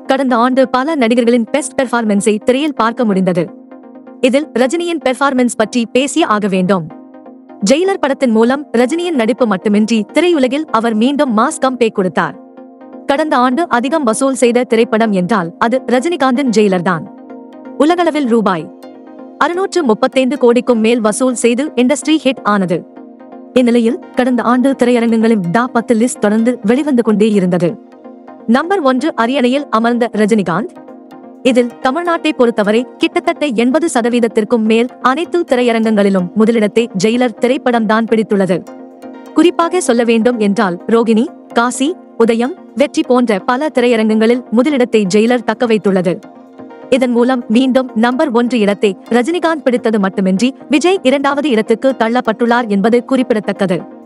கடந்த ஆண்டு பல நடிகர்களின் பெஸ்ட் பெர்ஃபார்மன்ஸை திரையில் பார்க்க முடிந்தது இதில் ரஜினியின் பெர்ஃபார்மன்ஸ் பற்றி பேசிய ஆக வேண்டும் ஜெயிலர் படத்தின் மூலம் ரஜினியின் நடிப்பு மட்டுமின்றி திரையுலகில் அவர் மீண்டும் மாஸ் கம்பேக் கொடுத்தார் கடந்த ஆண்டு அதிகம் வசூல் செய்த திரைப்படம் என்றால் அது ரஜினிகாந்தின் ஜெயிலர் தான் உலகளவில் ரூபாய் அறுநூற்று முப்பத்தைந்து கோடிக்கும் மேல் வசூல் செய்து இண்டஸ்ட்ரி ஹிட் ஆனது இந்நிலையில் கடந்த ஆண்டு திரையரங்கங்களின் டா பத்து லிஸ்ட் தொடர்ந்து வெளிவந்து கொண்டே இருந்தது நம்பர் ஒன்று அரியணையில் அமர்ந்த ரஜினிகாந்த் இதில் தமிழ்நாட்டை பொறுத்தவரை கிட்டத்தட்ட எண்பது சதவீதத்திற்கும் மேல் அனைத்து திரையரங்கங்களிலும் முதலிடத்தை ஜெயிலர் திரைப்படம் தான் பிடித்துள்ளது குறிப்பாக சொல்ல வேண்டும் என்றால் ரோகிணி காசி உதயம் வெற்றி போன்ற பல திரையரங்கங்களில் முதலிடத்தை ஜெயிலர் தக்க வைத்துள்ளது இதன் மூலம் மீண்டும் நம்பர் ஒன்று இடத்தை ரஜினிகாந்த் பிடித்தது மட்டுமின்றி விஜய் இரண்டாவது இடத்துக்கு தள்ளப்பட்டுள்ளார் என்பது குறிப்பிடத்தக்கது